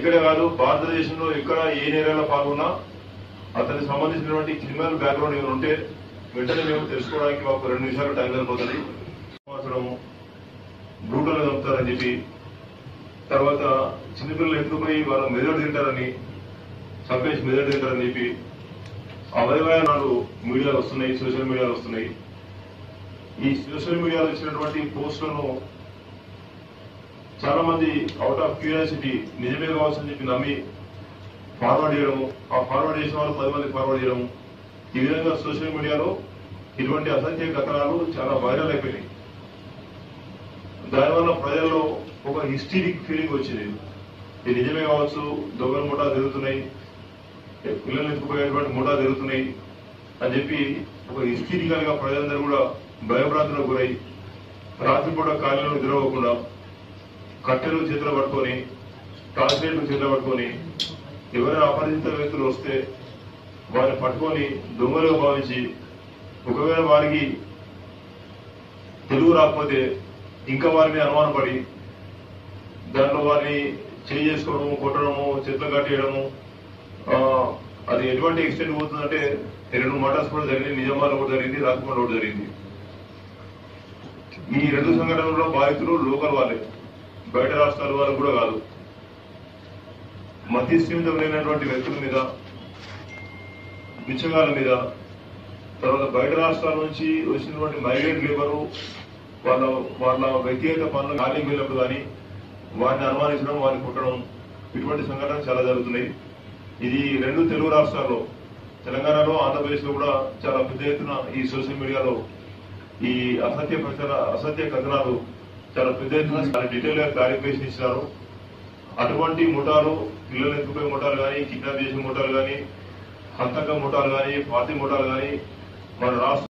ఇక్కడే కాదు భారతదేశంలో ఎక్కడ ఏ నేరాలో పాల్గొన్నా అతనికి సంబంధించినటువంటి క్రిమినల్ బ్యాక్గ్రౌండ్ ఏమైనా ఉంటే వెంటనే మేము తెలుసుకోవడానికి మాకు రెండు నిమిషాలు టైం సరిపోతుంది సంవత్సరము బ్రూటల్ గా చంపుతారని చెప్పి తర్వాత చిన్నపిల్లలు ఎత్తుకుపోయి వాళ్ళ మెదడు తింటారని చంపేసి మెదడు తింటారని చెప్పి అవయవాలు మీడియాలో వస్తున్నాయి సోషల్ మీడియాలో వస్తున్నాయి ఈ సోషల్ మీడియాలో వచ్చినటువంటి పోస్టులను చాలా మంది అవుట్ ఆఫ్ క్యూరియాసిటీ నిజమే కావాల్సి చెప్పి నమ్మి ఫార్వర్డ్ చేయడము ఆ ఫార్వర్డ్ చేసిన వాళ్ళు పది మంది ఫార్వర్డ్ చేయడము ఈ విధంగా సోషల్ మీడియాలో ఇటువంటి అసంఖ్య కథనాలు చాలా వైరల్ అయిపోయినాయి దానివల్ల ప్రజల్లో ఒక హిస్టీరిక్ ఫీలింగ్ వచ్చింది ఇది నిజమే కావచ్చు దొంగల ముఠా జరుగుతున్నాయి పిల్లలు ఎత్తుకుపోయేటువంటి ముఠా జరుగుతున్నాయి అని చెప్పి ఒక హిస్టీరికల్ గా ప్రజలందరూ కూడా భయభ్రాంతులకు గురై రాత్రిపూట కాలంలో నిద్రపోకుండా కట్టెలు చేతిలో పట్టుకొని టార్చలైట్లు చేతిలో పట్టుకొని ఎవరైనా అపరిచిత వ్యక్తులు వస్తే వారిని పట్టుకొని దొంగలుగా భావించి ఒకవేళ వారికి తెలుగు రాకపోతే ఇంకా వారిని అనుమానపడి దాంట్లో వారిని చేయి చేసుకోవడము కొట్టడము చేతులు కట్టేయడము ఆ, అది ఎటువంటి ఎక్స్టెంట్ పోతుందంటే రెండు మటర్స్ కూడా జరిగింది నిజామాబాద్ కూడా జరిగింది రాజమండ్రి కూడా జరిగింది ఈ రెండు సంఘటనల్లో బాధితులు లోకల్ వాళ్ళే బయట రాష్ట్రాల వారు కూడా కాదు మధ్యస్థిమితం లేనటువంటి వ్యక్తుల మీద బిచ్చగాళ్ళ మీద తర్వాత బయట రాష్ట్రాల నుంచి వచ్చినటువంటి మైగ్రేట్ లేబరు వాళ్ళ వాళ్ళ వ్యక్తిగత పనులు ఖాళీకి వెళ్ళినప్పుడు కానీ వారిని అనుమానించడం వారిని కుట్టడం ఇటువంటి సంఘటనలు చాలా జరుగుతున్నాయి ఇది రెండు తెలుగు రాష్ట్రాల్లో తెలంగాణలో ఆంధ్రప్రదేశ్ లో కూడా చాలా పెద్ద ఎత్తున ఈ సోషల్ మీడియాలో ఈ అసత్య ప్రచార అసత్య కథనాలు చాలా పెద్ద ఎత్తున చాలా డీటెయిల్ గా క్లారిఫికేషన్ ఇచ్చినారు అటువంటి ముఠాలు పిల్లలు ఎత్తుకుపోయే ముఠాలు కానీ కిడ్నాప్ చేసే ముఠాలు కానీ హంతక ముఠాలు కానీ పార్టీ ముఠాలు కానీ మన రాష్ట్ర